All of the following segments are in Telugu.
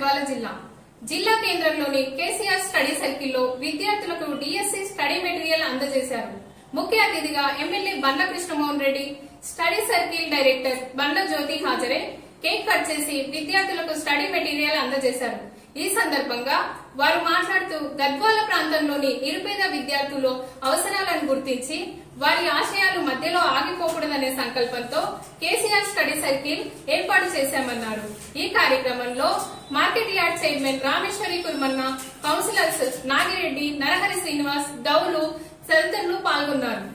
గద్వాల జిల్లా జిల్లా కేంద్రంలోని కేసీఆర్ స్టడీ సర్కిల్లో విద్యార్థులకు డిఎస్సి స్టడీ మెటీరియల్ అందజేశారు ముఖ్య అతిథిగా MLA Bandla Krishnamohan Reddy study circle director Bandla Jyothi హాజరై కేక్ కట్ చేసి విద్యార్థులకు స్టడీ మెటీరియల్ అందజేశారు ఈ సందర్భంగా వారు మాట్లాడుతూ గద్వాల ప్రాంతంలోని నిరుపేద విద్యార్థుల అవసరాలను గుర్తించి వారి ఆశయాలు మధ్యలో ఆగిపోకూడదనే సంకల్పంతో కేసీఆర్ స్టడీ సర్కిల్ ఏర్పాటు చేశామన్నారు ఈ కార్యక్రమంలో market yard chairman Rameshwari Kurmanna councillors Nagireddy Narahari Srinivas డౌలు తదితరులు పాల్గొన్నారు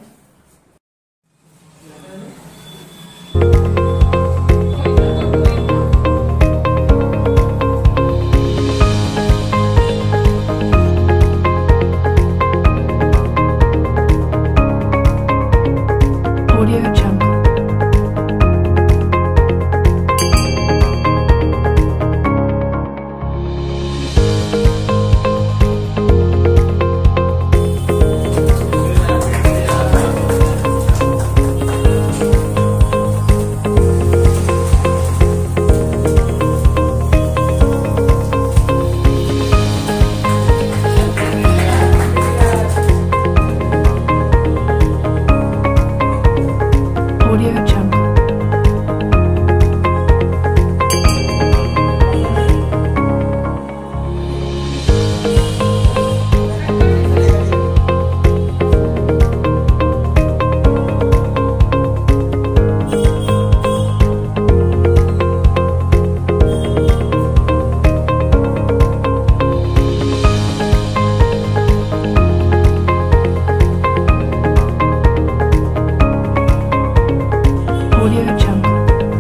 Audio Jungle. Audio Jungle. Audio Jungle.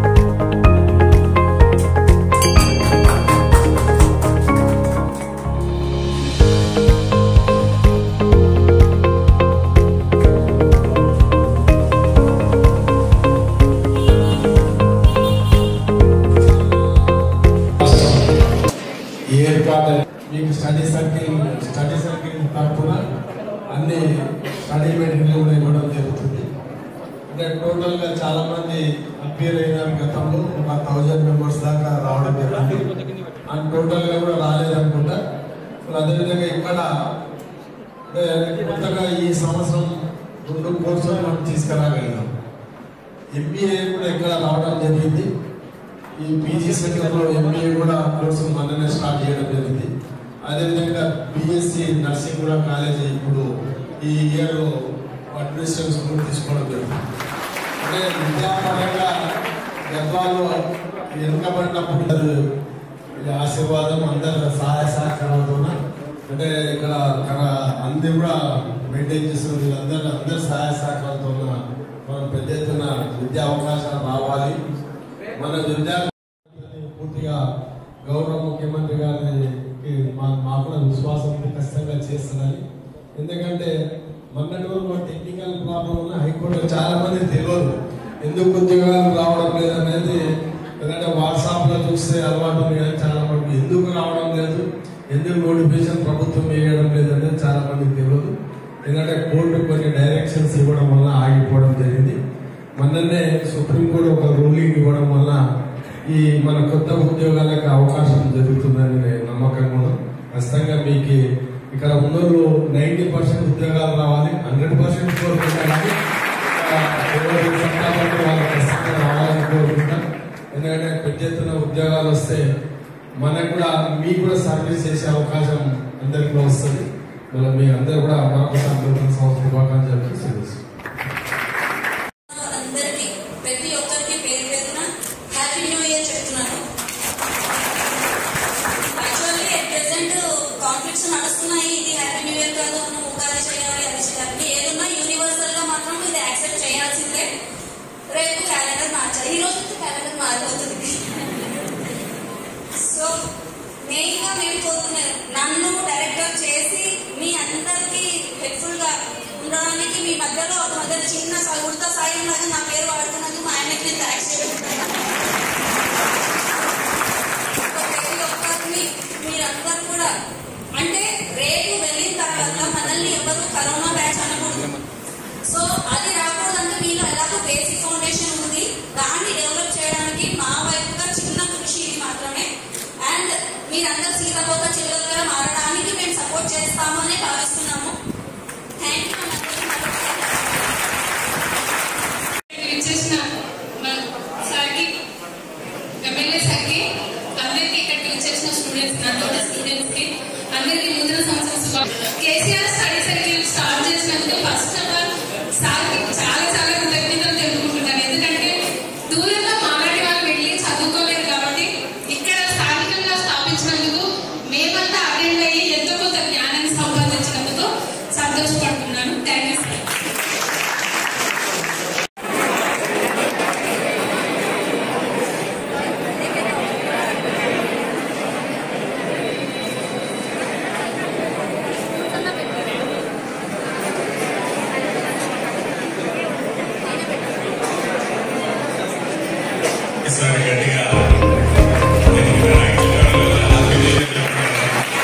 ఈ ఏర్పాటు మీకు స్టడీ సర్కిల్ స్టడీ సర్కిల్ తరఫున అన్ని స్టడీ మెటీరియల్ కూడా ఇవ్వడం జరుగుతుంది అంటే టోటల్ గా చాలా మంది అపియర్ అయినారు గతంలో ఒక థౌజండ్ మెంబర్స్ దాకా రావడం జరిగింది అండ్ టోటల్ గా కూడా రాలేదనుకుంటా మరి అదేవిధంగా ఇక్కడ అంటే కొత్తగా ఈ సంవత్సరం రెండు కోర్సులు మనం తీసుకురాగలిగాం ఎంబీఏ కూడా ఇక్కడ రావడం జరిగింది ఈ పీజీ సెక్టర్లో ఎంబీఏ కూడా కోర్సు మొన్ననే స్టార్ట్ చేయడం జరిగింది అదేవిధంగా బీఎస్సీ నర్సింగ్ కూడా కాలేజీ ఇప్పుడు ఈ ఇయర్ అడ్మినిస్ట్రేషన్ కూడా తీసుకోవడం జరిగింది అంటే విద్యాపరంగా గద్వాలో వెనుకబడినప్పుడు ఈ ఆశీర్వాదం అందరి సహాయ సహకారాలతో అంటే ఇక్కడ ఇక్కడ అన్ని కూడా మెయింటైన్ చేస్తున్న వీళ్ళందరూ అందరి సహాయ సహకారాలతో మనం పెద్ద ఎత్తున విద్యా అవకాశాలు రావాలి మన విద్యార్థులని పూర్తిగా గౌరవ ముఖ్యమంత్రి గారికి మా మాకు కూడా విశ్వాసం ఉంది, ఖచ్చితంగా చేస్తుందని ఎందుకంటే మొన్నటి వరకు టెక్నికల్ ప్రాబ్లం ఉన్న హైకోర్టు చాలా మంది తెలియదు ఎందుకు ఉద్యోగాలు రావడం లేదనేది ఎందుకంటే వాట్సాప్ లో చూస్తే అలవాటు ఉంది కానీ చాలా మంది ఎందుకు రావడం లేదు ఎందుకు నోటిఫికేషన్ ప్రభుత్వం వేయడం లేదనేది చాలా మందికి తెలియదు ఎందుకంటే కోర్టు కొన్ని డైరెక్షన్స్ ఇవ్వడం వల్ల ఆగిపోవడం జరిగింది మొన్ననే సుప్రీంకోర్టు ఒక రూలింగ్ ఇవ్వడం వల్ల ఈ మన కొత్త ఉద్యోగాలకు అవకాశం జరుగుతుందని నేను నమ్మకంగా ఉన్నాను ఖచ్చితంగా మీకు ఇక్కడ ఉన్నోళ్ళు నైన్టీ పర్సెంట్ ఉద్యోగాలు రావాలి హండ్రెడ్ పర్సెంట్ కోరుకుంటాను వాళ్ళు ఖచ్చితంగా రావాలని కోరుకుంటా ఎందుకంటే పెద్ద ఎత్తున ఉద్యోగాలు వస్తే మనకు కూడా మీకు కూడా సర్వీస్ చేసే అవకాశం అందరికీ కూడా వస్తుంది మళ్ళీ మీ అందరూ కూడా మరొకసారి నూతన సంవత్సర శుభాకాంక్షలు తెలియజేస్తున్నాను. అందరికీ ప్రతి ఒక్కరికి పేరు పేరున హ్యాపీ న్యూ ఇయర్ చెప్తున్నాను యాక్చువల్లీ అట్ ప్రెసెంట్ కాన్ఫ్లిక్ట్స్ నడుస్తున్నాయి ఇది హ్యాపీ న్యూ ఇయర్ కాదు మనం ఉగాది చేయాలి అది చేయాలి ఏదన్నా యూనివర్సల్ గా మాత్రం ఇది యాక్సెప్ట్ చేయాల్సిందే రేపు క్యాలెండర్ మార్చాలి ఈ రోజు క్యాలెండర్ మారిపోతుంది సో మెయిన్ గా మేము కోరుకునేది నన్ను డైరెక్టర్ చేసి మీ అందరికి హెల్ప్ఫుల్ గా ఉండడానికి మీ మధ్యలో ఒక మధ్య చిన్న సగుడత సాయం లాగా నా పేరు వాడుతున్నందుకు మా ఆయనకి నేను థ్యాంక్స్ చెప్పుకుంటాను ప్రతి ఒక్కరిని మీరందరూ కూడా అంటే రేపు వెళ్ళిన తర్వాత మనల్ని ఎవరు కరోనా బ్యాచ్ అనకూడదు సో అది రాకూడదంటే మీలో ఎలాగో బేసిక్ ఫౌండేషన్ ఉంది దాన్ని డెవలప్ చేయడానికి మా వైపుగా చిన్న కృషి ఇది మాత్రమే అండ్ మీ మీరందరూ సీతకోక చిల్లకగా మారడానికి మేము సపోర్ట్ చేస్తాము అని భావిస్తున్నాము థ్యాంక్ యూ ఇచ్చేసిన మా సార్కి ఎమ్మెల్యే సార్కి అందరికీ ఇక్కడికి వచ్చేసిన స్టూడెంట్స్ నాతోటి స్టూడెంట్స్ కి అందరికీ నూతన సంవత్సరం శుభా కేసీఆర్ స్టడీ సర్కిల్ స్టార్ట్ చేసినందుకు ఫస్ట్ ఆఫ్ ఆల్ సార్కి చాలా చాలా కృతజ్ఞతలు తెలుపుకుంటున్నాను ఎందుకంటే దూరంగా మాలాంటి వాళ్ళు వెళ్ళి చదువుకోలేదు కాబట్టి ఇక్కడ స్థానికంగా స్థాపించినందుకు మేమంతా అటెండ్ అయ్యి ఎంతో కొంత జ్ఞానాన్ని సంపాదించినందుకు సంతోషపడుతున్నాను థ్యాంక్ యూ సార్ ఈసారి గట్టిగా దీనికి Vinayaka Chavithi happy new year చెప్తున్నాను.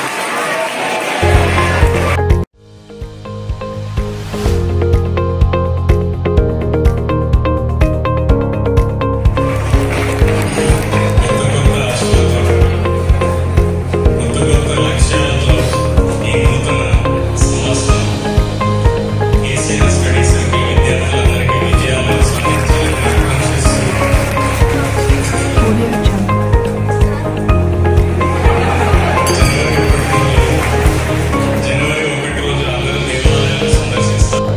కొత్త కొత్త ఆశలతో కొత్త కొత్త లక్ష్యాలతో ఈ నూతన సంవత్సరం కేసీఆర్ స్టడీ సర్కిల్ విద్యార్థులందరికీ విజయాలను సాధించాలని ఆకాంక్షిస్తున్నాను జనవరి ఒకటి రోజు అందరూ దేవాలయాలు సందర్శిస్తారు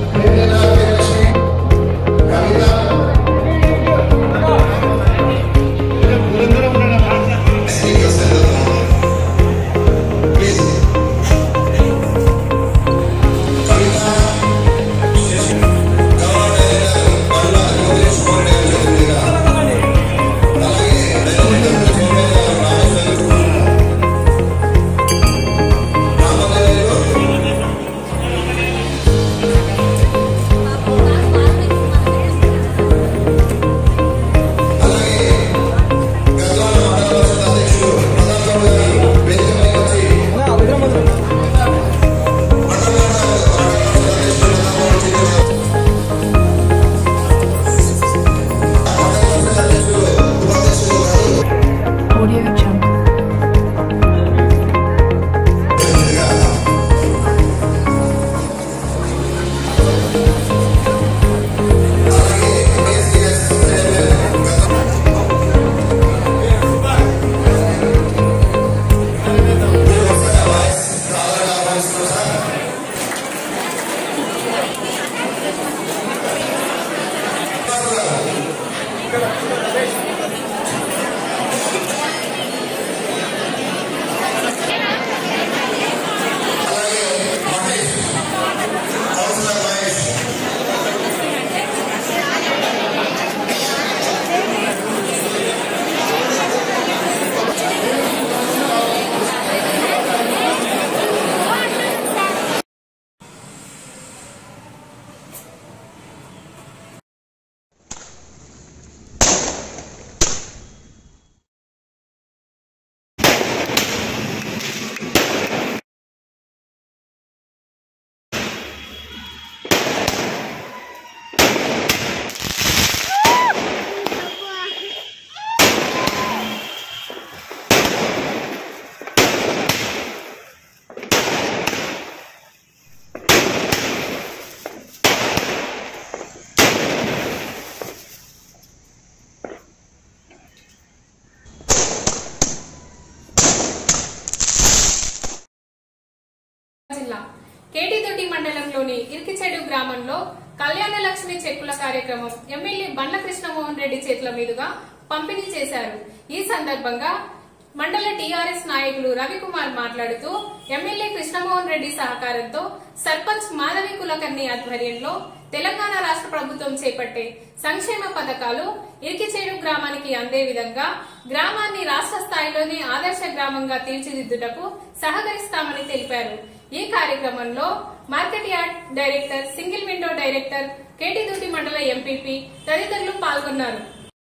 Audio Jungle. జిల్లా కేటీదొడ్డి మండలంలోని ఇరికిచెడు గ్రామంలో కళ్యాణ లక్ష్మి చెక్కుల కార్యక్రమం ఎమ్మెల్యే బండ్ల కృష్ణమోహన్ రెడ్డి చేతుల మీదుగా పంపిణీ చేశారు ఈ సందర్భంగా మండల టీఆర్ఎస్ నాయకులు రవికుమార్ మాట్లాడుతూ ఎమ్మెల్యే కృష్ణమోహన్ రెడ్డి సహకారంతో సర్పంచ్ మాధవి కులకర్ణి ఆధ్వర్యంలో తెలంగాణ రాష్ట్ర ప్రభుత్వం చేపట్టే సంక్షేమ పథకాలు ఇరికిచేడు గ్రామానికి అందే విధంగా గ్రామాన్ని రాష్ట్ర స్థాయిలోనే ఆదర్శ గ్రామంగా తీర్చిదిద్దుటకు సహకరిస్తామని తెలిపారు ఈ కార్యక్రమంలో market yard director single window director కేటీదూటి మండల ఎంపీపీ తదితరులు పాల్గొన్నారు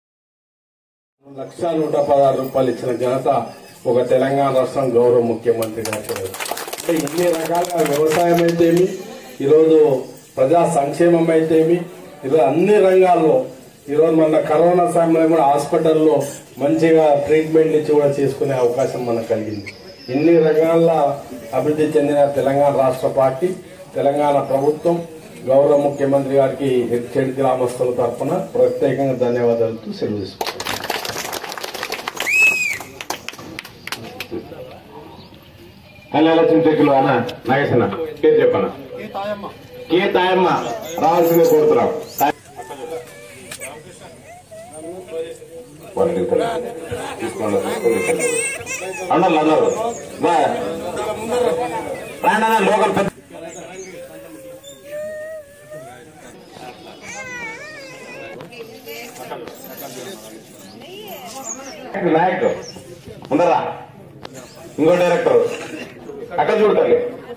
లక్ష నూట పదహారు రూపాయలు ఇచ్చిన ఘనత ఒక తెలంగాణ రాష్ట్రం గౌరవ ముఖ్యమంత్రి గారు అంటే ఇన్ని రకాలుగా వ్యవసాయం అయితేమి ఈరోజు ప్రజా సంక్షేమం అయితేమి ఈరోజు అన్ని రంగాల్లో ఈరోజు మన కరోనా సమయంలో కూడా హాస్పిటల్లో మంచిగా ట్రీట్మెంట్ ఇచ్చి కూడా చేసుకునే అవకాశం మనకు కలిగింది ఇన్ని రకాల అభివృద్ధి చెందిన తెలంగాణ రాష్ట్ర పార్టీ తెలంగాణ ప్రభుత్వం గౌరవ ముఖ్యమంత్రి గారికి చెడు గ్రామస్తుల తరఫున ప్రత్యేకంగా ధన్యవాదాలతో సెలవు తీసుకుంటాం ఆలోచన చెక్కులు అన్న నాగేశన్న పేరు చెప్పన్న కే తాయమ్మ రావాల్సిందే కోరుతున్నాం వాళ్ళని ఇద్దరు. తీసుకోండి, తీసుకోండి. అన్నారు అన్నారు రా. రాండి అన్న లోకల్ పెద్ద నాయక్ ఉండరా ఇంకో డైరెక్టర్ అక్కడ చూడాలి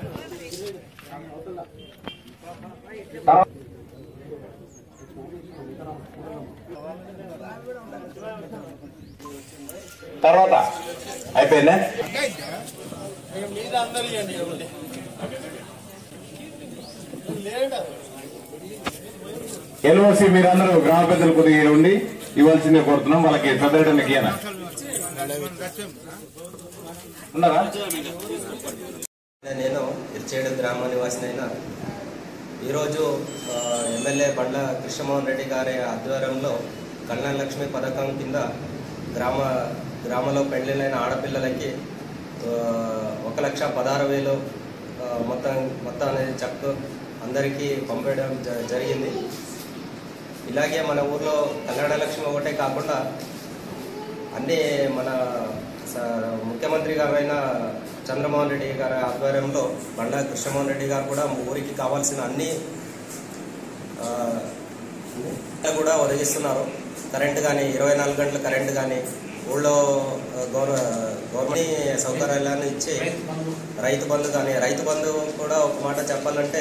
తర్వాత అయిపోయిందా ఎల్ఓసి మీరందరూ గ్రామ పెద్దలు కొద్దిగా ఈడ ఉండి ఇవ్వాల్సిందే కోరుతున్నాం వాళ్ళకి చదవడానికి ఇయ్యనా ఉన్నారా నేను ఇర్చేడు గ్రామ నివాసినైన ఈరోజు ఆ, ఎమ్మెల్యే బండ్ల కృష్ణమోహన్ రెడ్డి గారి ఆధ్వర్యంలో కళ్యాణ లక్ష్మి పథకం కింద గ్రామ గ్రామంలో పెళ్లిళ్ళైన ఆడపిల్లలకి ఆ, ఒక లక్ష పదహారు వేలు ఆ, మొత్తం మొత్తం అనేది చెక్ అందరికీ పంపడం జ- జరిగింది ఇలాగే మన ఊర్లో కళ్యాణ లక్ష్మి ఒకటే కాకుండా అన్ని మన స- ముఖ్యమంత్రి గారు అయిన చంద్రమోహన్ రెడ్డి గారి ఆధ్వర్యంలో బండా కృష్ణమోహన్ రెడ్డి గారు కూడా ఊరికి కావాల్సిన అన్ని ఆ, కూడా ఒదగిస్తున్నారు కరెంట్ కానీ ఇరవై నాలుగు గంటల కరెంట్ కానీ ఊళ్ళో ఆ, గౌర గవర్నమెంట్ సౌకర్యాలను ఇచ్చి రైతు బంధు కానీ రైతు బంధు కూడా ఒక మాట చెప్పాలంటే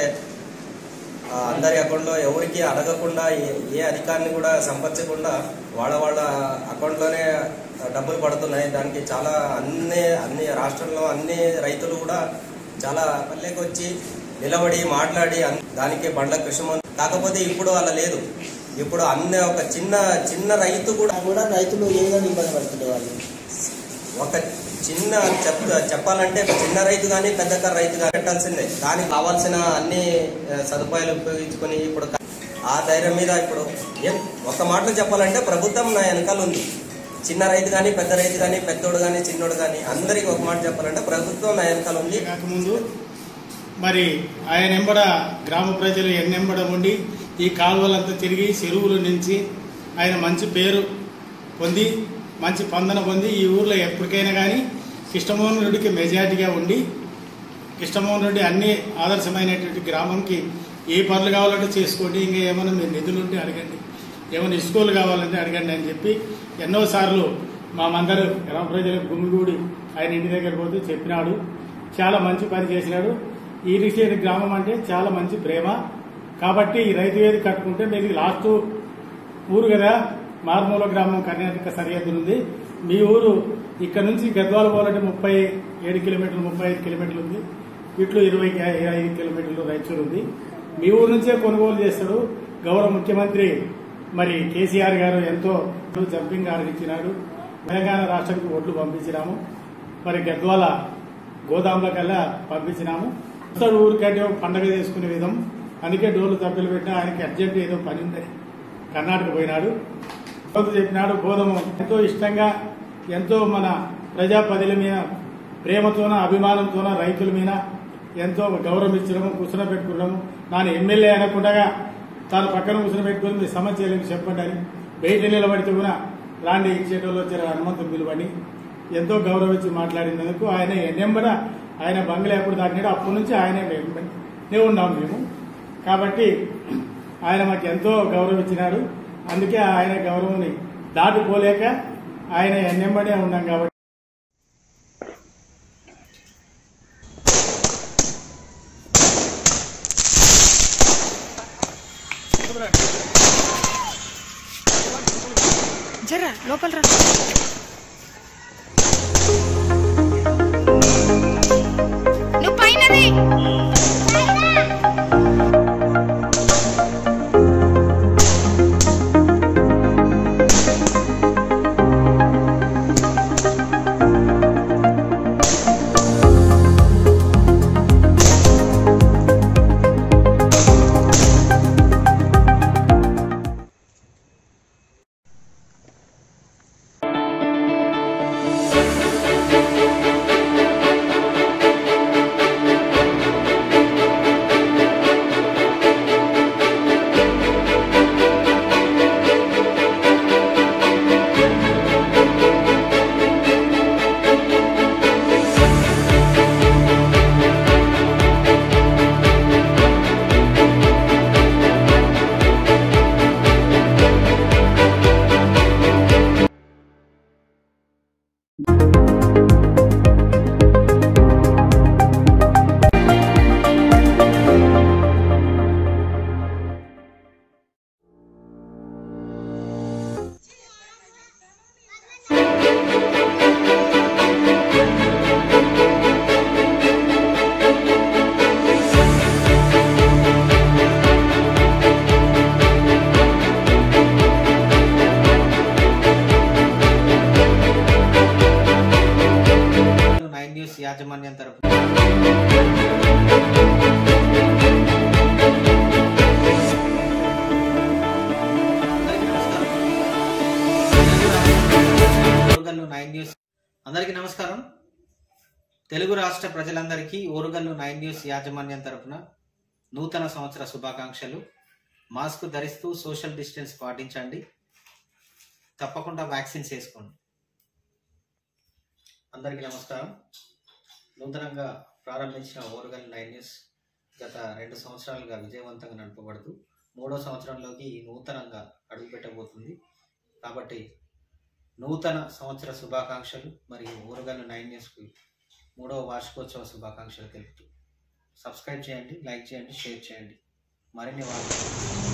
ఆ, అందరి అకౌంట్లో ఎవరికి అడగకుండా ఏ- ఏ అధికారిని కూడా సంపర్చకుండా వాళ్ళ వాళ్ళ అకౌంట్లోనే డబ్బులు పడుతున్నాయి దానికి చాలా అన్ని అన్ని రాష్ట్రంలో అన్ని రైతులు కూడా చాలా పల్లెకి వచ్చి నిలబడి మాట్లాడి అన్- దానికి బండ్ల కృష్ణ కాకపోతే ఇప్పుడు అలా లేదు ఇప్పుడు అన్ని ఒక చిన్న చిన్న రైతు కూడా కూడా రైతులు ఏ విధంగా ఇబ్బంది పడుతుండే వాళ్ళు ఒక చిన్న చెప్ చెప్పాలంటే ఒక చిన్న రైతు కానీ పెద్ద కర్ర రైతు కానీ పెట్టాల్సిందే దానికి కావాల్సిన అన్ని ఆ, సదుపాయాలు ఉపయోగించుకొని ఇప్పుడు క- ఆ ధైర్యం మీద ఇప్పుడు ఏం ఒక మాటలో చెప్పాలంటే ప్రభుత్వం నా వెనకాల ఉంది చిన్న రైతు కానీ పెద్ద రైతు కానీ పెద్దోడు కానీ చిన్నోడు కానీ అందరికి ఒక మాట చెప్పాలంటే ప్రభుత్వం నా వెనకాల ఉంది కాకముందు మరి ఆయన ఎంబడ గ్రామ ప్రజలు ఎన్నెంబడ ఉండి ఈ కాలువలంతా తిరిగి చెరువుల నుంచి ఆయన మంచి పేరు పొంది మంచి స్పందన పొంది ఈ ఊర్లో ఎప్పటికైనా కానీ కృష్ణమోహన్ రెడ్డికి మెజార్టీగా ఉండి కృష్ణమోహన్ రెడ్డి అన్ని ఆదర్శమైనటువంటి గ్రామంకి ఏ పనులు కావాలంటే చేసుకోండి ఇంకా ఏమైనా మీరు నిధులు ఉంటే అడగండి ఏమైనా స్కూల్ కావాలంటే అడగండి అని చెప్పి ఎన్నోసార్లు మా మందరు గ్రామ ప్రజలకు గుమిగూడి ఆయన ఇంటి దగ్గర పోతే చెప్పినాడు చాలా మంచి పని చేసినాడు ఈ రిషేరి గ్రామం అంటే చాలా మంచి ప్రేమ కాబట్టి ఈ రైతు వేది కట్టుకుంటే మీది లాస్ట్ ఊరు కదా మారుమూల గ్రామం కర్ణాటక సరిహద్దు ఉంది మీ ఊరు ఇక్కడ నుంచి గద్వాల పోవాలంటే ముప్పై ఏడు కిలోమీటర్లు ముప్పై ఐదు కిలోమీటర్లు ఉంది ఇట్లు ఇరవై ఐదు కిలోమీటర్లు రైచూరు ఉంది మీ ఊరు నుంచే కొనుగోలు చేస్తాడు గౌరవ ముఖ్యమంత్రి మరి కేసీఆర్ గారు ఎంతో జంపింగ్ ఆర్డర్ తెలంగాణ రాష్ట్రానికి ఓట్లు పంపించినాము మరి గద్వాల గోదాముల కల్లా పంపించినాము అసలు ఊరికంటే ఒక పండగ చేసుకునే విధం అందుకే డోర్లు తప్పులు పెట్టినా ఆయనకి అర్జెంట్ ఏదో పని ఉందని కర్ణాటక పోయినాడు కొంత చెప్పినాడు గోధుమ ఎంతో ఇష్టంగా ఎంతో మన ప్రజాపతిల మీద ప్రేమతోన అభిమానంతోన రైతుల మీద ఎంతో గౌరవం ఇచ్చడము కూర్చున పెట్టుకోవడము నాన్న ఎమ్మెల్యే అనకుండా తాను పక్కన కూర్చుని పెట్టుకుని మీ సమస్యలు ఏమి చెప్పండి అని బయట నిలబడితే కూడా రాండి ఇచ్చేటోళ్ళు వచ్చారు హనుమంతుని పిలువని ఎంతో గౌరవించి మాట్లాడినందుకు ఆయన ఎన్నెంబడ ఆయన బంగ్లా ఎప్పుడు దాటినాడు అప్పటి నుంచి ఆయనే వెంబడే ఉన్నాం మేము కాబట్టి ఆయన మాకు ఎంతో గౌరవించినాడు అందుకే ఆయన గౌరవాన్ని దాటిపోలేక ఆయన ఎన్నెంబడే ఉన్నాం కాబట్టి జర్రా లోపల రా నువ్వు పైనది యాజమాన్యం తరపు ఓరుగల్లు నైన్ న్యూస్ అందరికీ నమస్కారం తెలుగు రాష్ట్ర ప్రజలందరికీ ఓరుగల్లు నైన్ న్యూస్ యాజమాన్యం తరపున నూతన సంవత్సర శుభాకాంక్షలు మాస్క్ ధరిస్తూ సోషల్ డిస్టెన్స్ పాటించండి తప్పకుండా వ్యాక్సిన్స్ వేసుకోండి అందరికీ నమస్కారం నూతనంగా ప్రారంభించిన ఓరుగల్ నైన్ న్యూస్ గత రెండు సంవత్సరాలుగా విజయవంతంగా నడపబడుతూ మూడో సంవత్సరంలోకి నూతనంగా అడుగుపెట్టబోతుంది కాబట్టి నూతన సంవత్సర శుభాకాంక్షలు మరియు ఓరుగల్ నైన్ న్యూస్కి మూడవ వార్షికోత్సవ శుభాకాంక్షలు తెలుపుతూ సబ్స్క్రైబ్ చేయండి లైక్ చేయండి షేర్ చేయండి మరిన్ని వార్తలు